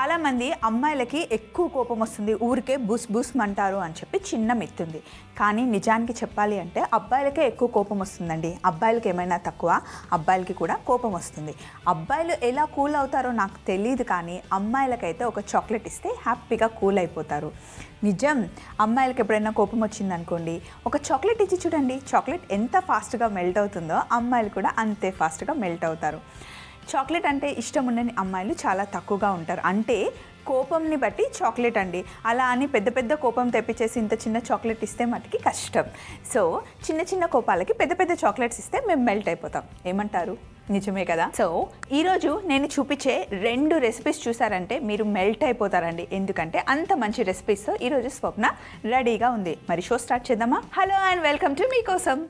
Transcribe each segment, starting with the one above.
చాలామంది అమ్మాయిలకి ఎక్కువ కోపం వస్తుంది ఊరికే బుస్ బుస్ అంటారు అని చెప్పి చిన్న మిత్తుంది కానీ నిజానికి చెప్పాలి అంటే అబ్బాయిలకే ఎక్కువ కోపం వస్తుందండి అబ్బాయిలకి ఏమైనా తక్కువ అబ్బాయిలకి కూడా కోపం వస్తుంది అబ్బాయిలు ఎలా కూల్ అవుతారో నాకు తెలియదు కానీ అమ్మాయిలకైతే ఒక చాక్లెట్ ఇస్తే హ్యాపీగా కూల్ అయిపోతారు నిజం అమ్మాయిలకి ఎప్పుడైనా కోపం వచ్చిందనుకోండి ఒక చాక్లెట్ ఇచ్చి చూడండి చాక్లెట్ ఎంత ఫాస్ట్గా మెల్ట్ అవుతుందో అమ్మాయిలు కూడా అంతే ఫాస్ట్గా మెల్ట్ అవుతారు చాక్లెట్ అంటే ఇష్టం ఉండని అమ్మాయిలు చాలా తక్కువగా ఉంటారు అంటే కోపంని బట్టి చాక్లెట్ అండి అలా అని పెద్ద పెద్ద కోపం తెప్పించేసి ఇంత చిన్న చాక్లెట్ ఇస్తే మటుకి కష్టం సో చిన్న చిన్న కోపాలకి పెద్ద పెద్ద చాక్లెట్స్ ఇస్తే మేము మెల్ట్ అయిపోతాం ఏమంటారు నిజమే కదా సో ఈరోజు నేను చూపించే రెండు రెసిపీస్ చూసారంటే మీరు మెల్ట్ అయిపోతారండి ఎందుకంటే అంత మంచి రెసిపీస్తో ఈరోజు స్వప్న రెడీగా ఉంది మరి షో స్టార్ట్ చేద్దామా hello and welcome to Meekosam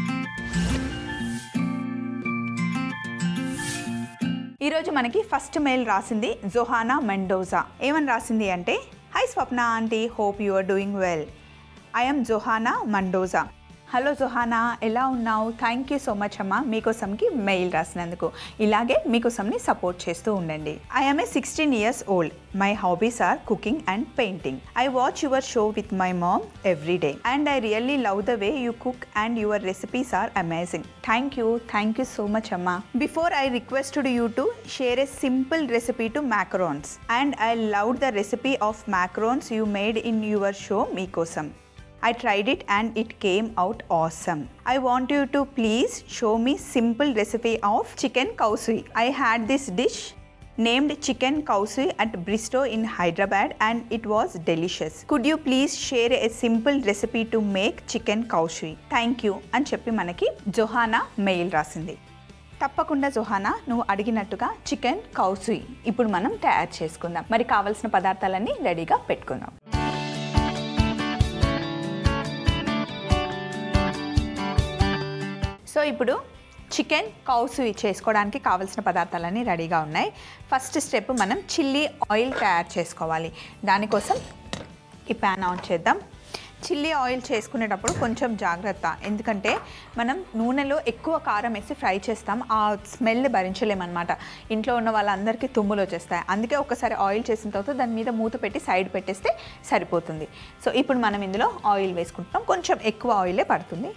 ఈరోజు మనకి ఫస్ట్ మెయిల్ రాసింది జొహానా మెండోజా ఏమని రాసింది అంటే hi Swapna aunty hope you are doing well I'm Johanna Mendoza hello Johanna ఎలా ఉన్నావు థ్యాంక్ యూ సో మచ్ అమ్మా మీకోసంకి మెయిల్ రాసినందుకు ఇలాగే మీకోసంని సపోర్ట్ చేస్తూ ఉండండి I'm a sixteen years old my hobbies are cooking and painting I watch your show with my mom every day and I really love the way you cook and your recipes are amazing thank you thank you so much అమ్మా before I requested you to share a simple recipe to macarons and I loved the recipe of macarons you made in your show మీకోసం I tried it and it came out awesome. I want you to please show me simple recipe of chicken kausui. I had this dish named chicken kausui at Bristow in Hyderabad and it was delicious. Could you please share a simple recipe to make chicken kausui? Thank you అని చెప్పి మనకి జొహానా mail రాసింది తప్పకుండా జొహానా నువ్వు అడిగినట్టుగా chicken కౌసుయి ఇప్పుడు మనం తయారు చేసుకుందాం మరి కావాల్సిన పదార్థాలన్నీ రెడీగా పెట్టుకుందాం సో ఇప్పుడు చికెన్ కౌసుయి చేసుకోవడానికి కావాల్సిన పదార్థాలన్నీ రెడీగా ఉన్నాయి ఫస్ట్ స్టెప్ మనం చిల్లీ ఆయిల్ తయారు చేసుకోవాలి దానికోసం ఈ ప్యాన్ ఆన్ చేద్దాం చిల్లీ ఆయిల్ చేసుకునేటప్పుడు కొంచెం జాగ్రత్త ఎందుకంటే మనం నూనెలో ఎక్కువ కారం వేసి ఫ్రై చేస్తాం ఆ స్మెల్ భరించలేమన్నమాట ఇంట్లో ఉన్న వాళ్ళందరికీ తుమ్ములు వచ్చేస్తాయి అందుకే ఒకసారి ఆయిల్ చేసిన తర్వాత దాని మీద మూత పెట్టి సైడ్ పెట్టేస్తే సరిపోతుంది సో ఇప్పుడు మనం ఇందులో ఆయిల్ వేసుకుంటాం కొంచెం ఎక్కువ ఆయిలే పడుతుంది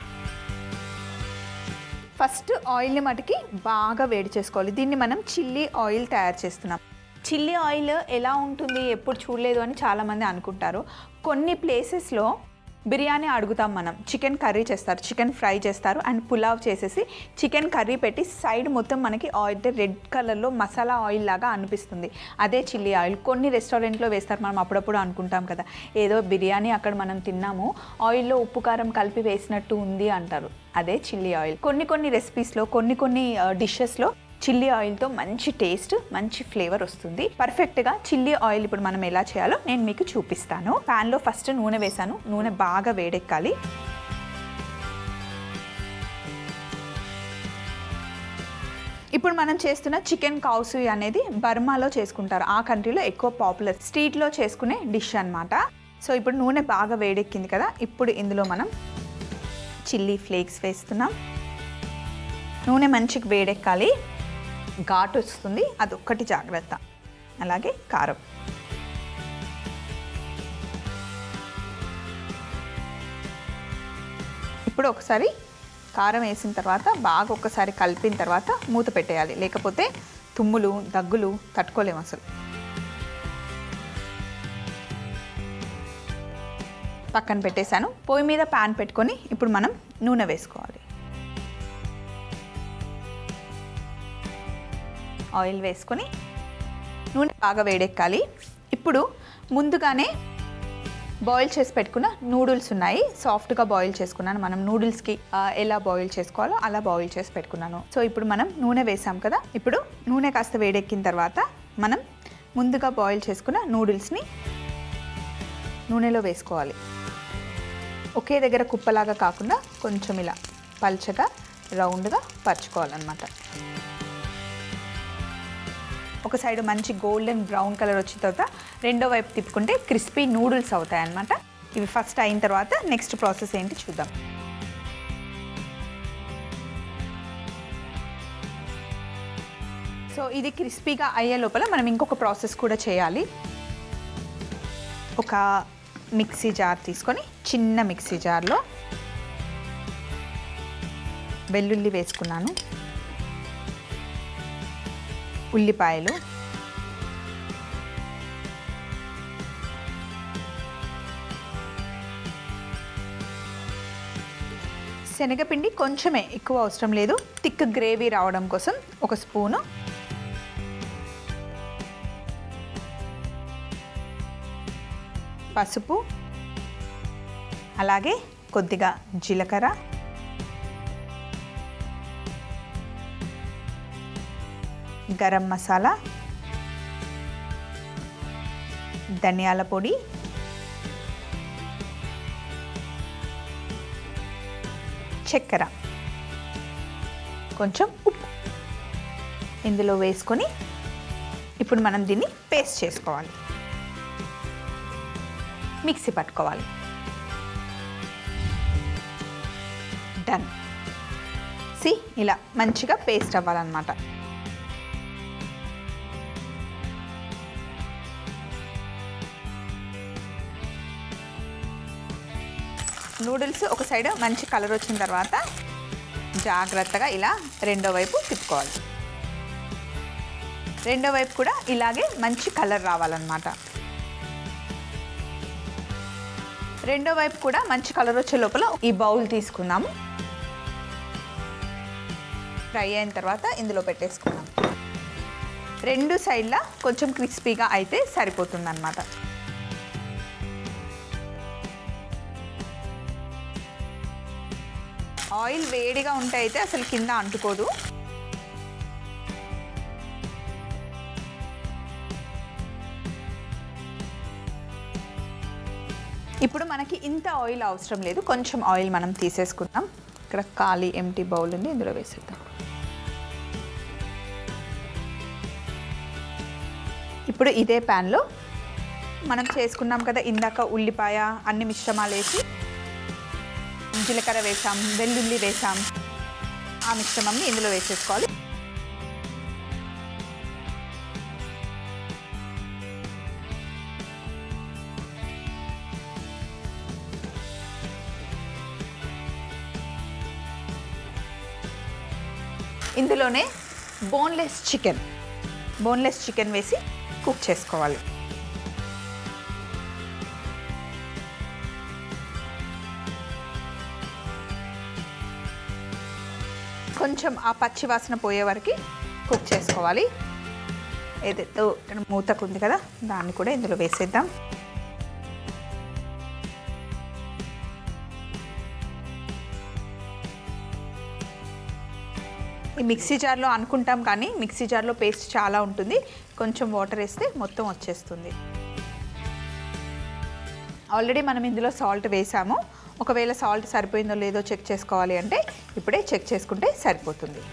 ఫస్ట్ ఆయిల్ని మటుకి బాగా వేడి చేసుకోవాలి దీన్ని మనం చిల్లీ ఆయిల్ తయారు చేస్తున్నాం చిల్లీ ఆయిల్ ఎలా ఉంటుంది ఎప్పుడు చూడలేదు అని చాలామంది అనుకుంటారు కొన్ని ప్లేసెస్లో బిర్యానీ అడుగుతాం మనం చికెన్ కర్రీ చేస్తారు చికెన్ ఫ్రై చేస్తారు అండ్ పులావ్ చేసేసి చికెన్ కర్రీ పెట్టి సైడ్ మొత్తం మనకి ఆయిల్ రెడ్ కలర్లో మసాలా ఆయిల్ లాగా అనిపిస్తుంది అదే చిల్లీ ఆయిల్ కొన్ని రెస్టారెంట్లో వేస్తారు మనం అప్పుడప్పుడు అనుకుంటాం కదా ఏదో బిర్యానీ అక్కడ మనం తిన్నాము ఆయిల్లో ఉప్పు కారం కలిపి వేసినట్టు ఉంది అంటారు అదే చిల్లీ ఆయిల్ కొన్ని కొన్ని రెసిపీస్లో కొన్ని కొన్ని డిషెస్లో చిల్లీ ఆయిల్తో మంచి టేస్ట్ మంచి ఫ్లేవర్ వస్తుంది పర్ఫెక్ట్గా చిల్లీ ఆయిల్ ఇప్పుడు మనం ఎలా చేయాలో నేను మీకు చూపిస్తాను ప్యాన్లో ఫస్ట్ నూనె వేసాను నూనె బాగా వేడెక్కాలి ఇప్పుడు మనం చేస్తున్న చికెన్ కౌసు అనేది బర్మాలో చేసుకుంటారు ఆ కంట్రీలో ఎక్కువ పాపులర్ స్ట్రీట్లో చేసుకునే డిష్ అన్నమాట సో ఇప్పుడు నూనె బాగా వేడెక్కింది కదా ఇప్పుడు ఇందులో మనం చిల్లీ ఫ్లేక్స్ వేస్తున్నాం నూనె మంచిగా వేడెక్కాలి ఘాటు వస్తుంది అదొక్కటి జాగ్రత్త అలాగే కారం ఇప్పుడు ఒకసారి కారం వేసిన తర్వాత బాగా ఒకసారి కలిపిన తర్వాత మూత పెట్టేయాలి లేకపోతే తుమ్ములు దగ్గులు తట్టుకోలేము అసలు పక్కన పెట్టేశాను పొయ్యి మీద ప్యాన్ పెట్టుకొని ఇప్పుడు మనం నూనె వేసుకోవాలి ఆయిల్ వేసుకొని నూనె బాగా వేడెక్కాలి ఇప్పుడు ముందుగానే బాయిల్ చేసి పెట్టుకున్న నూడిల్స్ ఉన్నాయి సాఫ్ట్గా బాయిల్ చేసుకున్నాను మనం నూడిల్స్కి ఎలా బాయిల్ చేసుకోవాలో అలా బాయిల్ చేసి పెట్టుకున్నాను సో ఇప్పుడు మనం నూనె వేసాం కదా ఇప్పుడు నూనె కాస్త వేడెక్కిన తర్వాత మనం ముందుగా బాయిల్ చేసుకున్న నూడిల్స్ని నూనెలో వేసుకోవాలి ఒకే దగ్గర కుప్పలాగా కాకుండా కొంచెం ఇలా పల్చగా రౌండ్గా పరుచుకోవాలన్నమాట ఒక సైడ్ మంచి గోల్డెన్ బ్రౌన్ కలర్ వచ్చిన తర్వాత రెండో వైపు తిప్పుకుంటే క్రిస్పీ నూడిల్స్ అవుతాయి అన్నమాట ఇవి ఫస్ట్ అయిన తర్వాత నెక్స్ట్ ప్రాసెస్ ఏంటి చూద్దాం సో సో ఇది క్రిస్పీగా అయ్యే లోపల మనం ఇంకొక ప్రాసెస్ కూడా చేయాలి ఒక మిక్సీ జార్ తీసుకొని చిన్న మిక్సీ జార్లో వెల్లుల్లి వేసుకున్నాను ఉల్లిపాయలు శనగపిండి కొంచెమే ఎక్కువ అవసరం లేదు థిక్ గ్రేవీ రావడం కోసం ఒక స్పూను పసుపు అలాగే కొద్దిగా జీలకర్ర గరం మసాలా ధనియాల పొడి చక్కెర కొంచెం ఉప్పు ఇందులో వేసుకొని ఇప్పుడు మనం దీన్ని పేస్ట్ చేసుకోవాలి మిక్సీ పట్టుకోవాలి డన్ సి ఇలా మంచిగా పేస్ట్ అవ్వాలన్నమాట నూడిల్స్ ఒక సైడ్ మంచి కలర్ వచ్చిన తర్వాత జాగ్రత్తగా ఇలా రెండో వైపు తిప్పుకోవాలి రెండో వైపు కూడా ఇలాగే మంచి కలర్ రావాలన్నమాట రెండో వైపు కూడా మంచి కలర్ వచ్చే లోపల ఈ బౌల్ తీసుకున్నాము ఫ్రై అయిన తర్వాత ఇందులో పెట్టేసుకున్నాం రెండు సైడ్ల కొంచెం క్రిస్పీగా అయితే సరిపోతుందన్నమాట ఆయిల్ వేడిగా ఉంటే అయితే అసలు కింద అంటుకోదు ఇప్పుడు మనకి ఇంత ఆయిల్ అవసరం లేదు కొంచెం ఆయిల్ మనం తీసేసుకుందాం ఇక్కడ ఖాళీ ఎంటీ బౌల్ ఉంది ఇందులో వేసేద్దాం ఇప్పుడు ఇదే ప్యాన్లో మనం చేసుకున్నాం కదా ఇందాక ఉల్లిపాయ అన్ని మిశ్రమాలు వేసి జీలకర్ర వేసాం వెల్లుల్లి వేసాం ఆ మిశ్రమంని ఇందులో వేసేసుకోవాలి ఇందులోనే బోన్లెస్ చికెన్ బోన్లెస్ చికెన్ వేసి కుక్ చేసుకోవాలి కొంచెం ఆ పచ్చి వాసన పోయే వరకు కుక్ చేసుకోవాలి ఏదైతే ఇక్కడ మూతకు ఉంది కదా దాన్ని కూడా ఇందులో వేసేద్దాం ఈ మిక్సీ జార్లో అనుకుంటాం కానీ మిక్సీ జార్లో పేస్ట్ చాలా ఉంటుంది కొంచెం వాటర్ వేస్తే మొత్తం వచ్చేస్తుంది ఆల్రెడీ మనం ఇందులో సాల్ట్ వేసాము ఒకవేళ సాల్ట్ సరిపోయిందో లేదో చెక్ చేసుకోవాలి అంటే ఇప్పుడే చెక్ చేసుకుంటే సరిపోతుంది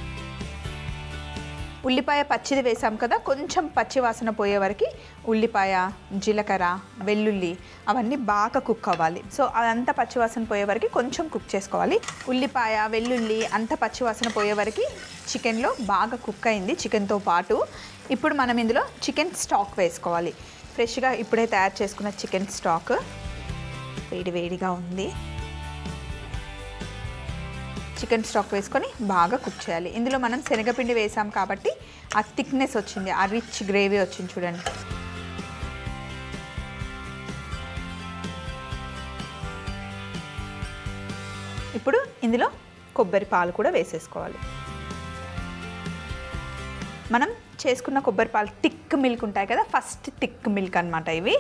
ఉల్లిపాయ పచ్చిది వేసాం కదా కొంచెం పచ్చి వాసన పోయే వరకు ఉల్లిపాయ జీలకర్ర వెల్లుల్లి అవన్నీ బాగా కుక్ అవ్వాలి సో అదంతా పచ్చి వాసన పోయే వరకు కొంచెం కుక్ చేసుకోవాలి ఉల్లిపాయ వెల్లుల్లి అంత పచ్చి వాసన పోయే వరకు చికెన్లో బాగా కుక్ అయింది చికెన్తో పాటు ఇప్పుడు మనం ఇందులో చికెన్ స్టాక్ వేసుకోవాలి ఫ్రెష్గా ఇప్పుడే తయారు చేసుకున్న చికెన్ స్టాక్ వేడి వేడిగా ఉంది చికెన్ స్టాక్ వేసుకొని బాగా కుక్ చేయాలి ఇందులో మనం శనగపిండి వేసాం కాబట్టి ఆ థిక్నెస్ వచ్చింది ఆ రిచ్ గ్రేవీ వచ్చింది చూడండి ఇప్పుడు ఇందులో కొబ్బరి పాలు కూడా వేసేసుకోవాలి మనం చేసుకున్న కొబ్బరి పాలు థిక్ మిల్క్ ఉంటాయి కదా ఫస్ట్ థిక్ మిల్క్ అనమాట ఇవి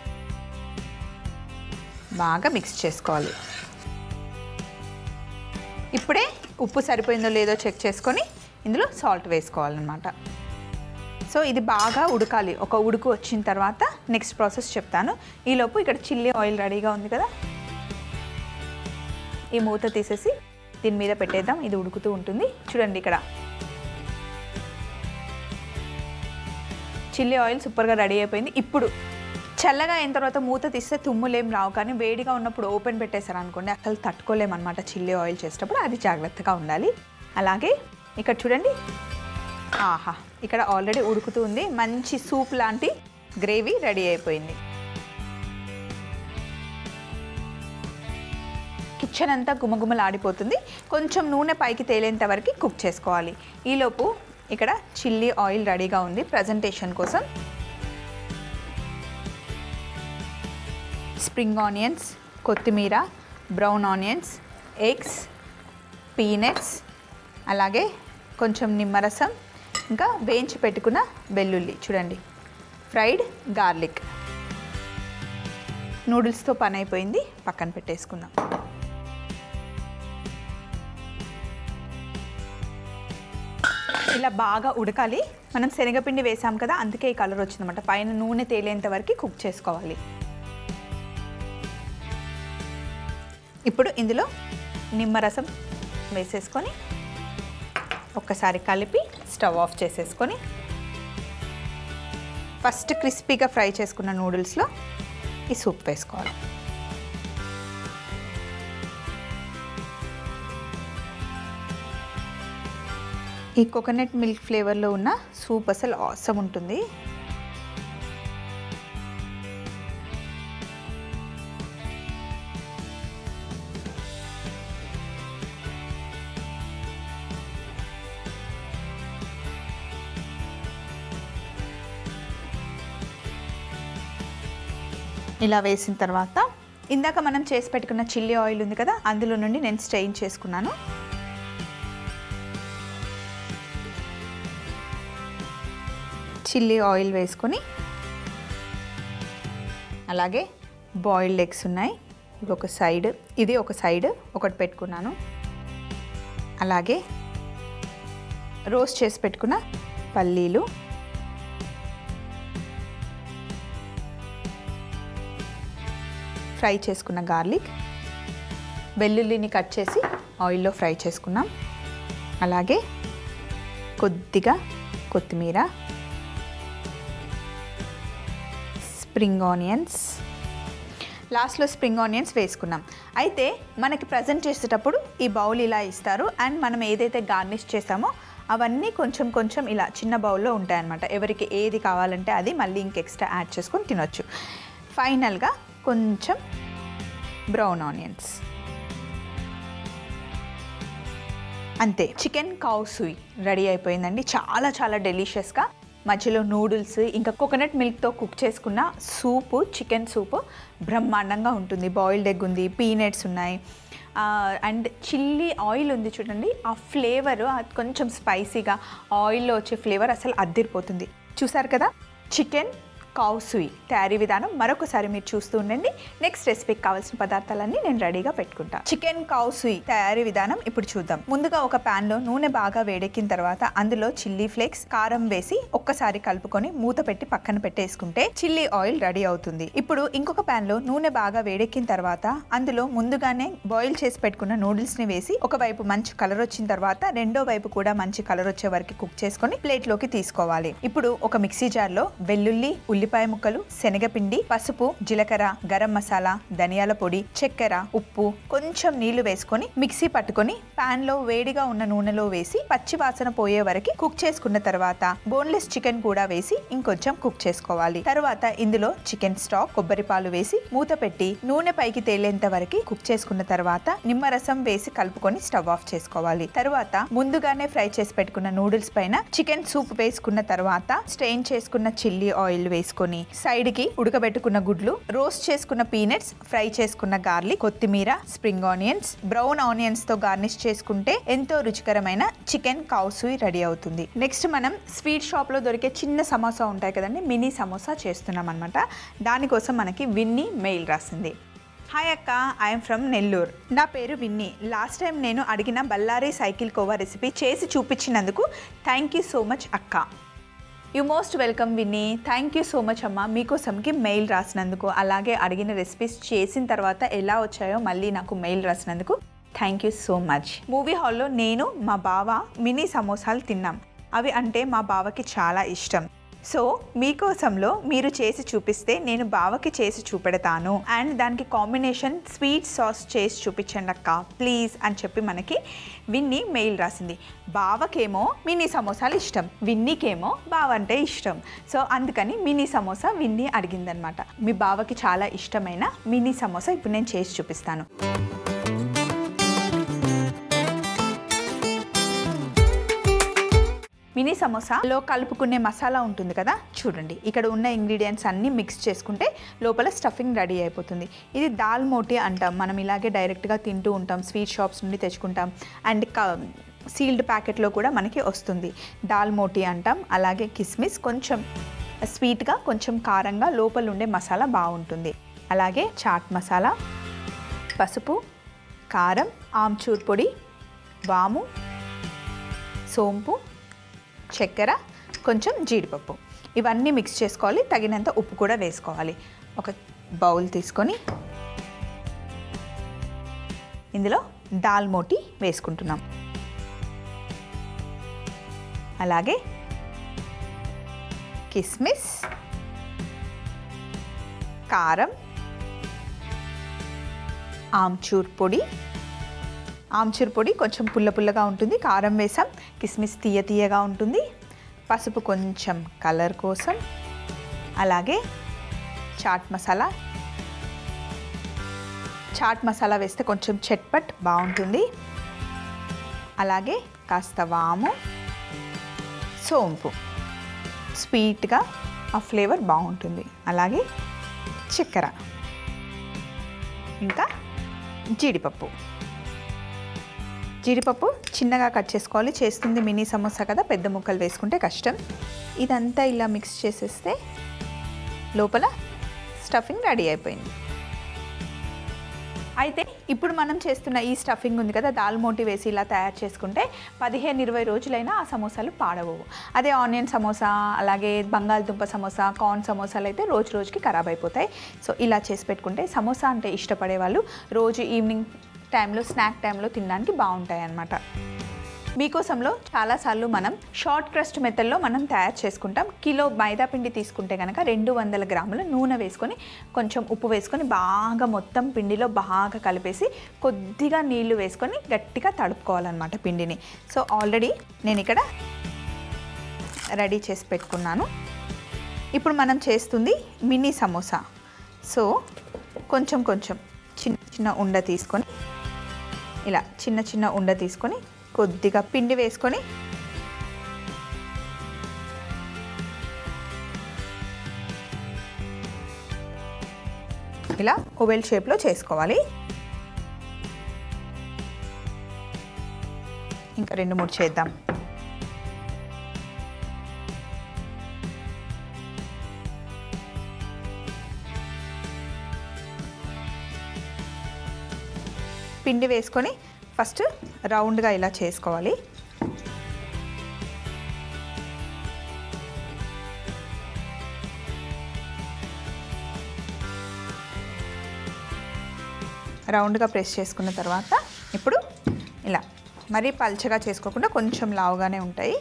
బాగా మిక్స్ చేసుకోవాలి ఇప్పుడే ఉప్పు సరిపోయిందో లేదో చెక్ చేసుకొని ఇందులో సాల్ట్ వేసుకోవాలన్నమాట సో ఇది బాగా ఉడకాలి ఒక ఉడుకు వచ్చిన తర్వాత నెక్స్ట్ ప్రాసెస్ చెప్తాను ఈలోపు ఇక్కడ చిల్లీ ఆయిల్ రెడీగా ఉంది కదా ఈ మూత తీసేసి దీని మీద పెట్టేద్దాం ఇది ఉడుకుతూ ఉంటుంది చూడండి ఇక్కడ చిల్లీ ఆయిల్ సూపర్గా రెడీ అయిపోయింది ఇప్పుడు చల్లగా అయిన తర్వాత మూత తీస్తే తుమ్ములేం రావు కానీ వేడిగా ఉన్నప్పుడు ఓపెన్ పెట్టేశారు అనుకోండి అసలు తట్టుకోలేమన్నమాట చిల్లీ ఆయిల్ చేసేటప్పుడు అది జాగ్రత్తగా ఉండాలి అలాగే ఇక్కడ చూడండి ఆహా ఇక్కడ ఆల్రెడీ ఉడుకుతూ ఉంది మంచి సూప్ లాంటి గ్రేవీ రెడీ అయిపోయింది కిచెన్ అంతా గుమగుమలాడిపోతుంది కొంచెం నూనె పైకి తేలేంత వరకు కుక్ చేసుకోవాలి ఈలోపు ఇక్కడ చిల్లీ ఆయిల్ రెడీగా ఉంది ప్రజెంటేషన్ కోసం స్ప్రింగ్ ఆనియన్స్ కొత్తిమీర బ్రౌన్ ఆనియన్స్ ఎగ్స్ పీనట్స్ అలాగే కొంచెం నిమ్మరసం ఇంకా వేయించి పెట్టుకున్న వెల్లుల్లి చూడండి ఫ్రైడ్ గార్లిక్ నూడిల్స్తో పని అయిపోయింది పక్కన పెట్టేసుకుందాం ఇలా బాగా ఉడకాలి మనం శనగపిండి వేసాం కదా అందుకే ఈ కలర్ వచ్చిందన్నమాట పైన నూనె తేలేంత వరకు కుక్ చేసుకోవాలి ఇప్పుడు ఇందులో నిమ్మరసం వేసేసుకొని ఒక్కసారి కలిపి స్టవ్ ఆఫ్ చేసేసుకొని ఫస్ట్ క్రిస్పీగా ఫ్రై చేసుకున్న నూడిల్స్లో ఈ సూప్ వేసుకోవాలి ఈ కోకోనట్ మిల్క్ ఫ్లేవర్లో ఉన్న సూప్ అసలు ఆసమ్ ఉంటుంది ఇలా వేసిన తర్వాత ఇందాక మనం చేసి పెట్టుకున్న చిల్లీ ఆయిల్ ఉంది కదా అందులో నుండి నేను స్టెయిన్ చేసుకున్నాను చిల్లీ ఆయిల్ వేసుకొని అలాగే బాయిల్డ్ ఎగ్స్ ఉన్నాయి ఇది ఒక సైడ్ ఇది ఒక సైడ్ ఒకటి పెట్టుకున్నాను అలాగే రోస్ట్ చేసి పెట్టుకున్న పల్లీలు ఫ్రై చేసుకున్న గార్లిక్ వెల్లుల్లిని కట్ చేసి ఆయిల్లో ఫ్రై చేసుకున్నాం అలాగే కొద్దిగా కొత్తిమీర స్ప్రింగ్ ఆనియన్స్ లాస్ట్లో స్ప్రింగ్ ఆనియన్స్ వేసుకున్నాం అయితే మనకి ప్రజెంట్ చేసేటప్పుడు ఈ బౌల్ ఇలా ఇస్తారు అండ్ మనం ఏదైతే గార్నిష్ చేసామో అవన్నీ కొంచెం కొంచెం ఇలా చిన్న బౌల్లో ఉంటాయన్నమాట ఎవరికి ఏది కావాలంటే అది మళ్ళీ ఇంక ఎక్స్ట్రా యాడ్ చేసుకొని తినొచ్చు ఫైనల్గా కొంచెం బ్రౌన్ ఆనియన్స్ అంతే చికెన్ కౌసుయి రెడీ అయిపోయిందండి చాలా చాలా డెలిషియస్గా మధ్యలో నూడిల్స్ ఇంకా కోకోనట్ మిల్క్తో కుక్ చేసుకున్న సూపు చికెన్ సూపు బ్రహ్మాండంగా ఉంటుంది బాయిల్డ్ ఎగ్ ఉంది పీనట్స్ ఉన్నాయి అండ్ చిల్లీ ఆయిల్ ఉంది చూడండి ఆ ఫ్లేవర్ కొంచెం స్పైసీగా ఆయిల్లో వచ్చే ఫ్లేవర్ అసలు అద్దిరిపోతుంది చూసారు కదా చికెన్ కౌసుయి తయారీ విధానం మరొకసారి మీరు చూస్తూ ఉండండి నెక్స్ట్ రెసిపీకి కావాల్సిన పదార్థాలన్నీ నేను రెడీగా పెట్టుకుంటా చికెన్ కౌసుయి తయారీ విధానం ఇప్పుడు చూద్దాం ముందుగా ఒక pan లో నూనె బాగా వేడెక్కిన తర్వాత అందులో చిల్లీ ఫ్లేక్స్ కారం వేసి ఒక్కసారి కలుపుకొని మూత పెట్టి పక్కన పెట్టేసుకుంటే చిల్లీ ఆయిల్ రెడీ అవుతుంది ఇప్పుడు ఇంకొక pan లో నూనె బాగా వేడెక్కిన తర్వాత అందులో ముందుగానే బాయిల్ చేసి పెట్టుకున్న నూడిల్స్ ని వేసి ఒకవైపు మంచి కలర్ వచ్చిన తర్వాత రెండో వైపు కూడా మంచి కలర్ వచ్చే వరకు కుక్ చేసుకొని ప్లేట్ లోకి తీసుకోవాలి ఇప్పుడు ఒక మిక్సీ జార్ లో వెల్లుల్లి ఉల్లిపాయ ముక్కలు శనగపిండి పసుపు జీలకర్ర గరం మసాలా ధనియాల పొడి చక్కెర ఉప్పు కొంచెం నీళ్లు వేసుకొని మిక్సీ పట్టుకొని పాన్ లో వేడిగా ఉన్న నూనెలో వేసి పచ్చి వాసన పోయే వరకు కుక్ చేసుకున్న తర్వాత బోన్లెస్ చికెన్ కూడా వేసి ఇంకొంచెం కుక్ చేసుకోవాలి తర్వాత ఇందులో చికెన్ స్టాక్ కొబ్బరి పాలు వేసి మూత పెట్టి నూనె పైకి తేలేంత వరకు కుక్ చేసుకున్న తర్వాత నిమ్మరసం వేసి కలుపుకొని స్టవ్ ఆఫ్ చేసుకోవాలి తర్వాత ముందుగానే ఫ్రై చేసి పెట్టుకున్న నూడిల్స్ పైన చికెన్ సూప్ వేసుకున్న తర్వాత స్ట్రెయిన్ చేసుకున్న చిల్లీ ఆయిల్ వేసుకొని సైడ్ కి ఉడకబెట్టుకున్న గుడ్లు రోస్ట్ చేసుకున్న పీనట్స్ ఫ్రై చేసుకున్న గార్లిక్ కొత్తిమీర స్ప్రింగ్ ఆనియన్స్ బ్రౌన్ ఆనియన్స్ తో గార్నిష్ చేసుకుంటే ఎంతో రుచికరమైన చికెన్ కౌసూయి రెడీ అవుతుంది నెక్స్ట్ మనం స్వీట్ షాప్ లో దొరికే చిన్న సమోసా ఉంటాయి కదండి మినీ సమోసా చేస్తున్నాం అనమాట దానికోసం మనకి విన్నీ మెయిల్ రాసింది హాయ్ అక్క ఐఎమ్ ఫ్రమ్ నెల్లూరు నా పేరు విన్నీ లాస్ట్ టైం నేను అడిగిన బల్లారి సైకిల్ కోవా రెసిపీ చేసి చూపించినందుకు థ్యాంక్ యూ సో మచ్ అక్క you most welcome Winnie thank you so much అమ్మ మీకోసంకి మెయిల్ రాసినందుకు అలాగే అడిగిన రెసిపీస్ చేసిన తర్వాత ఎలా వచ్చాయో మళ్ళీ నాకు మెయిల్ రాసినందుకు thank you so much movie హాల్లో నేను మా బావ మినీ సమోసాలు తిన్నాం అవి అంటే మా బావకి చాలా ఇష్టం సో మీకోసంలో మీరు చేసి చూపిస్తే నేను బావకి చేసి చూపెడతాను అండ్ దానికి కాంబినేషన్ స్వీట్ సాస్ చేసి చూపించండి అక్క ప్లీజ్ అని చెప్పి మనకి విన్ని మెయిల్ రాసింది బావకేమో మినీ సమోసాలు ఇష్టం విన్నీకేమో బావ అంటే ఇష్టం సో అందుకని మినీ సమోసా విన్ని అడిగిందనమాట మీ బావకి చాలా ఇష్టమైన మినీ సమోసా ఇప్పుడు నేను చేసి చూపిస్తాను మినీ సమోసాలో కలుపుకునే మసాలా ఉంటుంది కదా చూడండి ఇక్కడ ఉన్న ఇంగ్రీడియంట్స్ అన్నీ మిక్స్ చేసుకుంటే లోపల స్టఫింగ్ రెడీ అయిపోతుంది ఇది దాల్ మోటి అంటాం మనం ఇలాగే డైరెక్ట్గా తింటూ ఉంటాం స్వీట్ షాప్స్ నుండి తెచ్చుకుంటాం అండ్ సీల్డ్ ప్యాకెట్లో కూడా మనకి వస్తుంది దాల్ మోటి అంటాం అలాగే కిస్మిస్ కొంచెం స్వీట్గా కొంచెం కారంగా లోపల ఉండే మసాలా బాగుంటుంది అలాగే చాట్ మసాలా పసుపు కారం ఆమ్చూర్ పొడి వాము సోంపు చక్కెర కొంచెం జీడిపప్పు ఇవన్నీ మిక్స్ చేసుకోవాలి తగినంత ఉప్పు కూడా వేసుకోవాలి ఒక బౌల్ తీసుకొని ఇందులో దాల్ మోటి వేసుకుంటున్నాం అలాగే కిస్మిస్ కారం ఆమ్చూర్ పొడి ఆమ్చూర్ పొడి కొంచెం పుల్ల పుల్లగా ఉంటుంది కారం వేసాం కిస్మిస్ తీయ తీయగా ఉంటుంది పసుపు కొంచెం కలర్ కోసం అలాగే చాట్ మసాలా చాట్ మసాలా వేస్తే కొంచెం చట్పట్ బాగుంటుంది అలాగే కాస్త వాము సోంపు స్వీట్గా ఆ ఫ్లేవర్ బాగుంటుంది అలాగే చక్కెర ఇంకా జీడిపప్పు జీడిపప్పు చిన్నగా కట్ చేసుకోవాలి చేస్తుంది మినీ సమోసా కదా పెద్ద ముక్కలు వేసుకుంటే కష్టం ఇదంతా ఇలా మిక్స్ చేసేస్తే లోపల స్టఫింగ్ రెడీ అయిపోయింది అయితే ఇప్పుడు మనం చేస్తున్న ఈ స్టఫింగ్ ఉంది కదా దాల్ మోటి వేసి ఇలా తయారు చేసుకుంటే పదిహేను ఇరవై రోజులైనా ఆ సమోసాలు పాడవవు అదే ఆనియన్ సమోసా అలాగే బంగాళదుంప సమోసా కార్న్ సమోసాలు అయితే రోజు రోజుకి ఖరాబ్ అయిపోతాయి సో ఇలా చేసి పెట్టుకుంటే సమోసా అంటే ఇష్టపడే వాళ్ళు రోజు ఈవినింగ్ టైంలో స్నాక్ టైంలో తినడానికి బాగుంటాయి అన్నమాట మీకోసంలో చాలాసార్లు మనం షార్ట్ క్రస్ట్ మెథడ్లో మనం తయారు చేసుకుంటాం కిలో మైదా పిండి తీసుకుంటే కనుక రెండు వందల గ్రాముల నూనె వేసుకొని కొంచెం ఉప్పు వేసుకొని బాగా మొత్తం పిండిలో బాగా కలిపేసి కొద్దిగా నీళ్లు వేసుకొని గట్టిగా తడుపుకోవాలన్నమాట పిండిని సో ఆల్రెడీ నేను ఇక్కడ రెడీ చేసి పెట్టుకున్నాను ఇప్పుడు మనం చేస్తుంది మినీ సమోసా సో కొంచెం కొంచెం చిన్న చిన్న ఉండ తీసుకొని ఇలా చిన్న చిన్న ఉండ తీసుకొని కొద్దిగా పిండి వేసుకొని ఇలా ఓవెల్ షేప్లో చేసుకోవాలి ఇంకా రెండు మూడు చేద్దాం పిండి వేసుకొని ఫస్ట్ రౌండ్గా ఇలా చేసుకోవాలి రౌండ్గా ప్రెస్ చేసుకున్న తర్వాత ఇప్పుడు ఇలా మరీ పల్చగా చేసుకోకుండా కొంచెం లావుగానే ఉంటాయి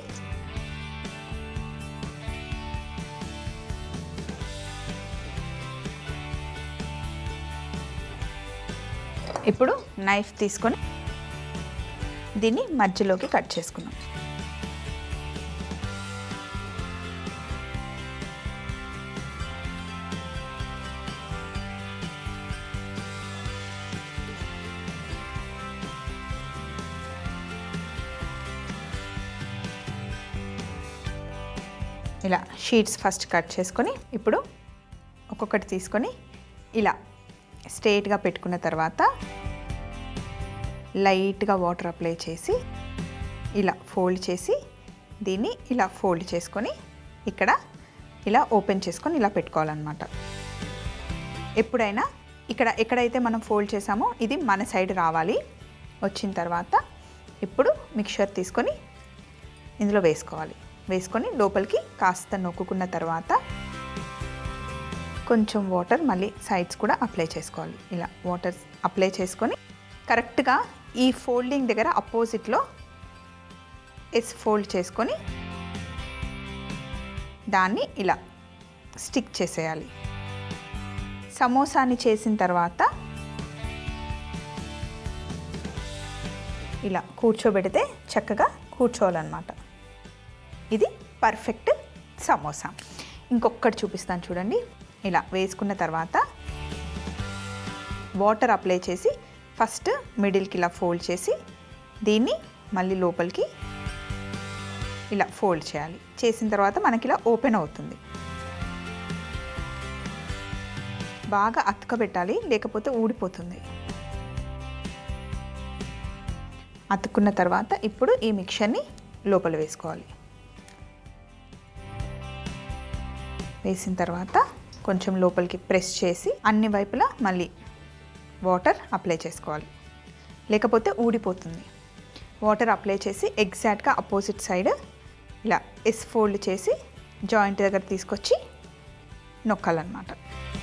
ఇప్పుడు నైఫ్ తీసుకొని దీన్ని మధ్యలోకి కట్ చేసుకున్నాం ఇలా షీట్స్ ఫస్ట్ కట్ చేసుకొని ఇప్పుడు ఒక్కొక్కటి తీసుకొని ఇలా స్ట్రేట్గా పెట్టుకున్న తర్వాత లైట్గా వాటర్ అప్లై చేసి ఇలా ఫోల్డ్ చేసి దీన్ని ఇలా ఫోల్డ్ చేసుకొని ఇక్కడ ఇలా ఓపెన్ చేసుకొని ఇలా పెట్టుకోవాలన్నమాట ఎప్పుడైనా ఇక్కడ ఎక్కడైతే మనం ఫోల్డ్ చేసామో ఇది మన సైడ్ రావాలి వచ్చిన తర్వాత ఇప్పుడు మిక్చర్ తీసుకొని ఇందులో వేసుకోవాలి వేసుకొని లోపలికి కాస్త నొక్కుకున్న తర్వాత కొంచెం వాటర్ మళ్ళీ సైడ్స్ కూడా అప్లై చేసుకోవాలి ఇలా వాటర్ అప్లై చేసుకొని కరెక్ట్గా ఈ ఫోల్డింగ్ దగ్గర అపోజిట్లో ఎస్ ఫోల్డ్ చేసుకొని దాన్ని ఇలా స్టిక్ చేసేయాలి సమోసాని చేసిన తర్వాత ఇలా కూర్చోబెడితే చక్కగా కూర్చోవాలన్నమాట ఇది పర్ఫెక్ట్ సమోసా ఇంకొకటి చూపిస్తాను చూడండి ఇలా వేసుకున్న తర్వాత వాటర్ అప్లై చేసి ఫస్ట్ మిడిల్కి ఇలా ఫోల్డ్ చేసి దీన్ని మళ్ళీ లోపలికి ఇలా ఫోల్డ్ చేయాలి చేసిన తర్వాత మనకి ఇలా ఓపెన్ అవుతుంది బాగా అతకబెట్టాలి లేకపోతే ఊడిపోతుంది అతుక్కున్న తర్వాత ఇప్పుడు ఈ మిక్చర్ని లోపల వేసుకోవాలి వేసిన తర్వాత కొంచెం లోపలికి ప్రెస్ చేసి అన్ని వైపులా మళ్ళీ వాటర్ అప్లై చేసుకోవాలి లేకపోతే ఊడిపోతుంది వాటర్ అప్లై చేసి ఎగ్జాక్ట్గా అపోజిట్ సైడ్ ఇలా ఎస్ ఫోల్డ్ చేసి జాయింట్ దగ్గర తీసుకొచ్చి నొక్కాలన్నమాట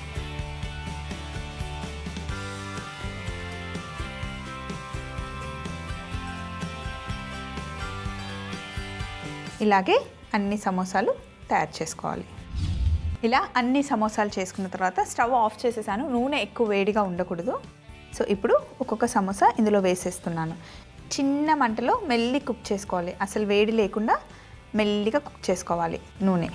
ఇలాగే అన్ని సమోసాలు తయారు చేసుకోవాలి ఇలా అన్ని సమోసాలు చేసుకున్న తర్వాత స్టవ్ ఆఫ్ చేసేసాను నూనె ఎక్కువ వేడిగా ఉండకూడదు సో ఇప్పుడు ఒక్కొక్క సమోసా ఇందులో వేసేస్తున్నాను చిన్న మంటలో మెల్లి కుక్ చేసుకోవాలి అసలు వేడి లేకుండా మెల్లిగా కుక్ చేసుకోవాలి నూనె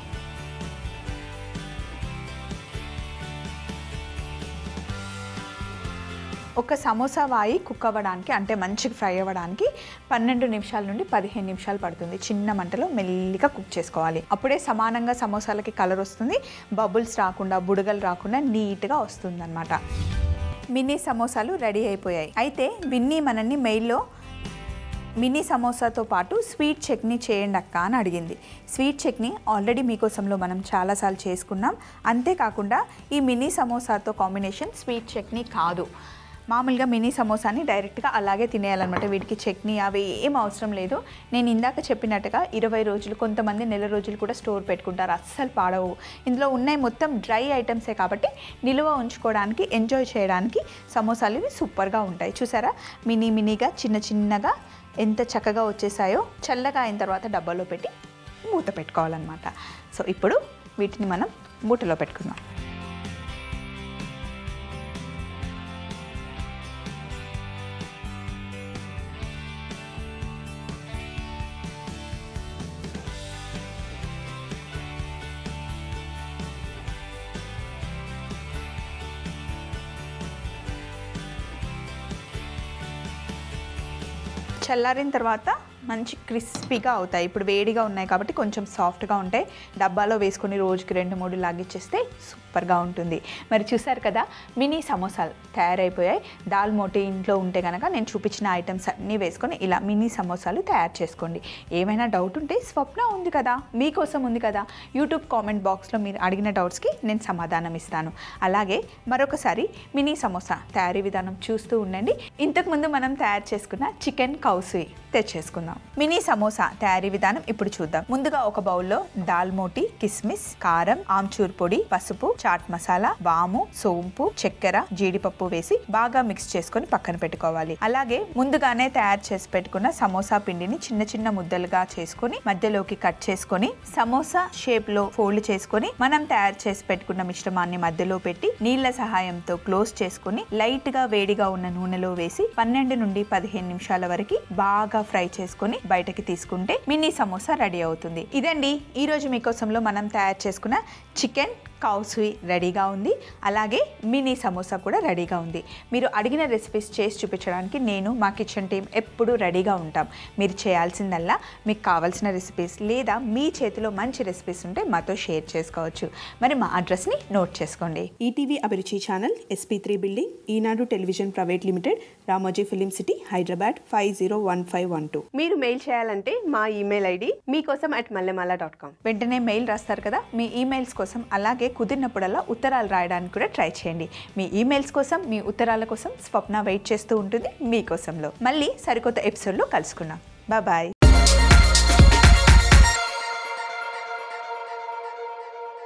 ఒక సమోసా వాయి కుక్ అవ్వడానికి అంటే మంచిగా ఫ్రై అవ్వడానికి పన్నెండు నిమిషాల నుండి పదిహేను నిమిషాలు పడుతుంది చిన్న మంటలో మెల్లిగా కుక్ చేసుకోవాలి అప్పుడే సమానంగా సమోసాలకి కలర్ వస్తుంది బబుల్స్ రాకుండా బుడగలు రాకుండా నీట్గా వస్తుంది అనమాట మినీ సమోసాలు రెడీ అయిపోయాయి అయితే విన్నీ మనల్ని మెయిల్లో మినీ సమోసాతో పాటు స్వీట్ చట్నీ చేయండి అక్క అని అడిగింది స్వీట్ చట్నీ ఆల్రెడీ మీకోసంలో మనం చాలాసార్లు చేసుకున్నాం అంతేకాకుండా ఈ మినీ సమోసాతో కాంబినేషన్ స్వీట్ చట్నీ కాదు మామూలుగా మినీ సమోసాని డైరెక్ట్గా అలాగే తినేయాలన్నమాట వీటికి చట్నీ అవి ఏం అవసరం లేదు నేను ఇందాక చెప్పినట్టుగా ఇరవై రోజులు కొంతమంది నెల రోజులు కూడా స్టోర్ పెట్టుకుంటారు అస్సలు పాడవు ఇందులో ఉన్నాయి మొత్తం డ్రై ఐటమ్సే కాబట్టి నిలువ ఉంచుకోవడానికి ఎంజాయ్ చేయడానికి సమోసాలు ఇవి సూపర్గా ఉంటాయి చూసారా మినీ మినీగా చిన్న చిన్నగా ఎంత చక్కగా వచ్చేసాయో చల్లగా అయిన తర్వాత డబ్బాలో పెట్టి మూత పెట్టుకోవాలన్నమాట సో ఇప్పుడు వీటిని మనం మూటలో పెట్టుకుందాం చల్లారిన తర్వాత మంచి క్రిస్పీగా అవుతాయి ఇప్పుడు వేడిగా ఉన్నాయి కాబట్టి కొంచెం సాఫ్ట్గా ఉంటాయి డబ్బాలో వేసుకొని రోజుకి రెండు మూడు లాగిచ్చేస్తే సూపర్గా ఉంటుంది మరి చూసారు కదా మినీ సమోసాలు తయారైపోయాయి దాల్ మోటి ఇంట్లో ఉంటే కనుక నేను చూపించిన ఐటమ్స్ అన్నీ వేసుకొని ఇలా మినీ సమోసాలు తయారు చేసుకోండి ఏమైనా డౌట్ ఉంటే స్వప్న ఉంది కదా మీకోసం ఉంది కదా యూట్యూబ్ కామెంట్ బాక్స్లో మీరు అడిగిన డౌట్స్కి నేను సమాధానం ఇస్తాను అలాగే మరొకసారి మినీ సమోసా తయారీ విధానం చూస్తూ ఉండండి ఇంతకుముందు మనం తయారు చేసుకున్న చికెన్ కౌసుయి తెచ్చేసుకుందాం మినీ సమోసా తయారీ విధానం ఇప్పుడు చూద్దాం ముందుగా ఒక బౌల్లో దాల్ మోటి కిస్మిస్ కారం ఆమ్చూర్ పొడి పసుపు చాట్ మసాలా వాము సోంపు చక్కెర జీడిపప్పు వేసి బాగా మిక్స్ చేసుకొని పక్కన పెట్టుకోవాలి అలాగే ముందుగానే తయారు చేసి పెట్టుకున్న సమోసా పిండిని చిన్న చిన్న ముద్దలుగా చేసుకొని మధ్యలోకి కట్ చేసుకొని సమోసా షేప్ లో ఫోల్డ్ చేసుకొని మనం తయారు చేసి పెట్టుకున్న మిశ్రమాన్ని మధ్యలో పెట్టి నీళ్ల సహాయంతో క్లోజ్ చేసుకొని లైట్ గా వేడిగా ఉన్న నూనెలో వేసి పన్నెండు నుండి పదిహేను నిమిషాల వరకు బాగా ఫ్రై చేసుకొని బయటకి తీసుకుంటే మినీ సమోసా రెడీ అవుతుంది ఇదండి ఈ రోజు మీకోసంలో మనం తయారు చేసుకున్న చికెన్ కౌసుయి రెడీగా ఉంది అలాగే మినీ సమోసా కూడా రెడీగా ఉంది మీరు అడిగిన రెసిపీస్ చేసి చూపించడానికి నేను మా కిచెన్ టీం ఎప్పుడూ రెడీగా ఉంటాం మీరు చేయాల్సిందల్లా మీకు కావాల్సిన రెసిపీస్ లేదా మీ చేతిలో మంచి రెసిపీస్ ఉంటే మాతో షేర్ చేసుకోవచ్చు మరి మా అడ్రస్ని నోట్ చేసుకోండి ETV Abhiruchi channel SP three building Eenadu television private limited Ramoji film city Hyderabad five zero one five one two మీరు మెయిల్ చేయాలంటే మా email ID Meekosam at Mallemala dot com వెంటనే మెయిల్ రాస్తారు కదా మీ ఈమెయిల్స్ కోసం అలాగే కుదిరినప్పుడల్లా ఉత్తరాలు రాయడానికి కూడా ట్రై చేయండి మీ ఈమెయిల్స్ కోసం మీ ఉత్తరాల కోసం స్వప్న వెయిట్ చేస్తూ ఉంటుంది మీకోసంలో మళ్ళీ సరికొత్త ఎపిసోడ్లో కలుసుకుందాం బాయ్